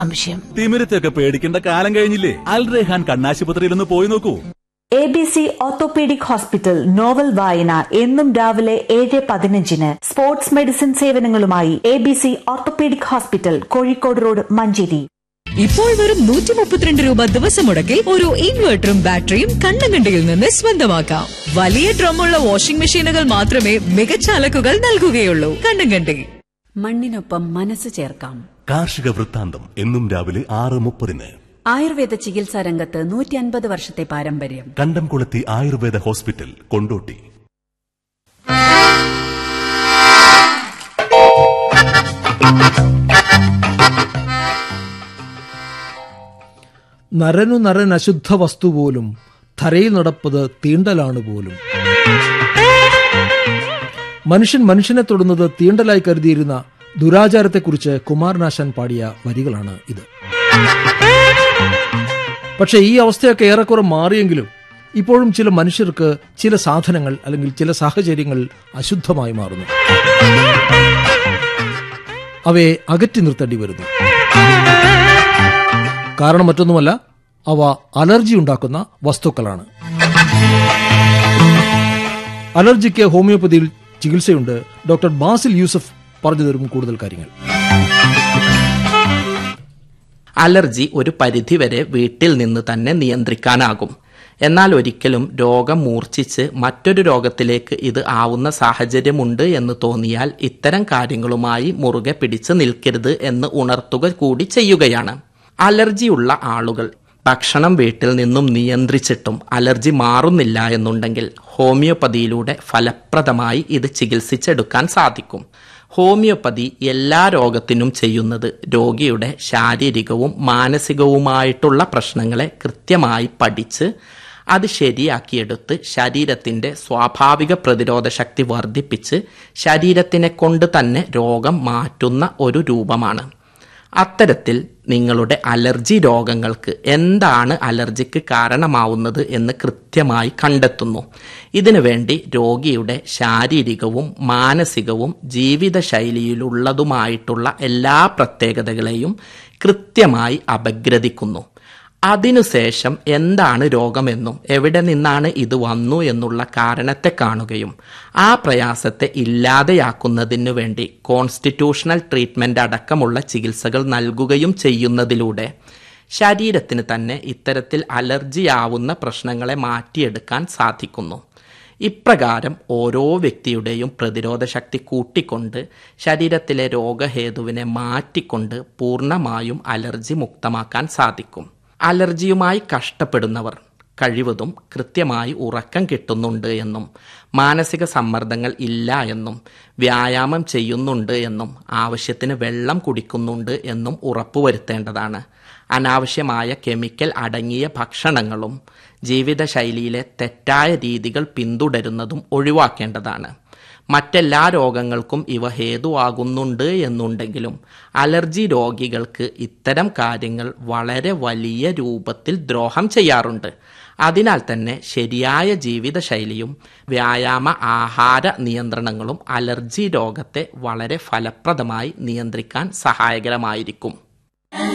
സംശയം തിമിരത്തെയൊക്കെ പേടിക്കേണ്ട കാലം കഴിഞ്ഞില്ലേ അൽ റെഹാൻ കണ്ണാശുപത്രിയിൽ ഒന്ന് പോയി നോക്കൂ A B C orthopaedic hospital novel വായന എന്നും രാവിലെ ഏഴ് പതിനഞ്ചിന് സ്പോർട്സ് മെഡിസിൻ സേവനങ്ങളുമായി A B C orthopaedic hospital Kozhikode road Manjeri ഇപ്പോൾ വെറും നൂറ്റി മുപ്പത്തിരണ്ട് രൂപ ദിവസം മുടക്കിൽ ഒരു ഇൻവെർട്ടറും ബാറ്ററിയും കണ്ണങ്കണ്ടിയിൽ നിന്ന് സ്വന്തമാക്കാം വലിയ ഡ്രമ്മുള്ള വാഷിംഗ് മെഷീനുകൾ മാത്രമേ മികച്ച അലക്കുകൾ നൽകുകയുള്ളൂ കണ്ണങ്കണ്ടി മണ്ണിനൊപ്പം മനസ്സ് ചേർക്കാം കാർഷിക വൃത്താന്തം എന്നും രാവിലെ ആറ് മുപ്പതിന് ആയുർവേദ ചികിത്സാ രംഗത്ത് നൂറ്റി അൻപത് വർഷത്തെ പാരമ്പര്യം കണ്ടംകുളത്തി ആയുർവേദ ഹോസ്പിറ്റൽ കൊണ്ടോട്ടി നരനു നരൻ അശുദ്ധ വസ്തു പോലും ധരയിൽ നടപ്പത് തീണ്ടലാണ് പോലും മനുഷ്യൻ മനുഷ്യനെ തൊടുന്നത് തീണ്ടലായി കരുതിയിരുന്ന ദുരാചാരത്തെക്കുറിച്ച് കുമാരനാശാൻ പാടിയ വരികളാണ് ഇത് പക്ഷേ ഈ അവസ്ഥയൊക്കെ ഏറെക്കുറെ മാറിയെങ്കിലും ഇപ്പോഴും ചില മനുഷ്യർക്ക് ചില സാധനങ്ങൾ അല്ലെങ്കിൽ ചില സാഹചര്യങ്ങൾ അശുദ്ധമായി മാറുന്നു അവയെ അകറ്റി നിർത്തേണ്ടി വരുന്നു കാരണം മറ്റൊന്നുമല്ല അവ അലർജി ഉണ്ടാക്കുന്ന വസ്തുക്കളാണ് അലർജിക്ക് ഹോമിയോപ്പതിയിൽ ചികിത്സയുണ്ട് ഡോക്ടർ ബാസിൽ യൂസഫ് പറഞ്ഞു തരും കൂടുതൽ കാര്യങ്ങൾ അലർജി ഒരു പരിധിവരെ വീട്ടിൽ നിന്ന് തന്നെ നിയന്ത്രിക്കാനാകും എന്നാൽ ഒരിക്കലും രോഗം മൂർച്ഛിച്ച് മറ്റൊരു രോഗത്തിലേക്ക് ഇത് ആവുന്ന സാഹചര്യമുണ്ട് എന്ന് തോന്നിയാൽ ഇത്തരം കാര്യങ്ങളുമായി മുറുകെ പിടിച്ച് നിൽക്കരുത് എന്ന് ഉണർത്തുക കൂടി ചെയ്യുകയാണ് അലർജിയുള്ള ആളുകൾ ഭക്ഷണം വീട്ടിൽ നിന്നും നിയന്ത്രിച്ചിട്ടും അലർജി മാറുന്നില്ല എന്നുണ്ടെങ്കിൽ ഹോമിയോപ്പതിയിലൂടെ ഫലപ്രദമായി ഇത് ചികിത്സിച്ചെടുക്കാൻ സാധിക്കും ഹോമിയോപ്പതി എല്ലാ രോഗത്തിനും ചെയ്യുന്നത് രോഗിയുടെ ശാരീരികവും മാനസികവുമായിട്ടുള്ള പ്രശ്നങ്ങളെ കൃത്യമായി പഠിച്ച് അത് ശരിയാക്കിയെടുത്ത് ശരീരത്തിന്റെ സ്വാഭാവിക പ്രതിരോധ ശക്തി വർദ്ധിപ്പിച്ച് ശരീരത്തിനെ കൊണ്ട് തന്നെ രോഗം മാറ്റുന്ന ഒരു രൂപമാണ് അത്തരത്തിൽ നിങ്ങളുടെ അലർജി രോഗങ്ങൾക്ക് എന്താണ് അലർജിക്ക് കാരണമാവുന്നത് എന്ന് കൃത്യമായി കണ്ടെത്തുന്നു ഇതിനുവേണ്ടി രോഗിയുടെ ശാരീരികവും മാനസികവും ജീവിതശൈലിയിലുള്ളതുമായിട്ടുള്ള എല്ലാ പ്രത്യേകതകളെയും കൃത്യമായി അപഗ്രഥിക്കുന്നു അതിനുശേഷം എന്താണ് രോഗമെന്നും എവിടെ നിന്നാണ് ഇത് വന്നു എന്നുള്ള കാരണത്തെ കാണുകയും ആ പ്രയാസത്തെ ഇല്ലാതെയാക്കുന്നതിനു വേണ്ടി കോൺസ്റ്റിറ്റ്യൂഷണൽ ട്രീറ്റ്മെന്റ് അടക്കമുള്ള ചികിത്സകൾ നൽകുകയും ചെയ്യുന്നതിലൂടെ ശരീരത്തിന് തന്നെ ഇത്തരത്തിൽ അലർജിയാവുന്ന പ്രശ്നങ്ങളെ മാറ്റിയെടുക്കാൻ സാധിക്കുന്നു ഇപ്രകാരം ഓരോ വ്യക്തിയുടെയും പ്രതിരോധ ശക്തി കൂട്ടിക്കൊണ്ട് ശരീരത്തിലെ രോഗഹേതുവിനെ മാറ്റിക്കൊണ്ട് പൂർണ്ണമായും അലർജി മുക്തമാക്കാൻ സാധിക്കും അലർജിയുമായി കഷ്ടപ്പെടുന്നവർ കഴിവതും കൃത്യമായി ഉറക്കം കിട്ടുന്നുണ്ട് എന്നും മാനസിക സമ്മർദ്ദങ്ങൾ ഇല്ല എന്നും വ്യായാമം ചെയ്യുന്നുണ്ട് എന്നും ആവശ്യത്തിന് വെള്ളം കുടിക്കുന്നുണ്ട് എന്നും ഉറപ്പുവരുത്തേണ്ടതാണ് അനാവശ്യമായ കെമിക്കൽ അടങ്ങിയ ഭക്ഷണങ്ങളും ജീവിതശൈലിയിലെ തെറ്റായ രീതികൾ പിന്തുടരുന്നതും ഒഴിവാക്കേണ്ടതാണ് മറ്റെല്ലാ രോഗങ്ങൾക്കും ഇവ ഹേതുവാകുന്നുണ്ട് എന്നുണ്ടെങ്കിലും അലർജി രോഗികൾക്ക് ഇത്തരം കാര്യങ്ങൾ വളരെ വലിയ രൂപത്തിൽ ദ്രോഹം ചെയ്യാറുണ്ട് അതിനാൽ തന്നെ ശരിയായ ജീവിതശൈലിയും വ്യായാമ ആഹാര നിയന്ത്രണങ്ങളും അലർജി രോഗത്തെ വളരെ ഫലപ്രദമായി നിയന്ത്രിക്കാൻ സഹായകരമായിരിക്കും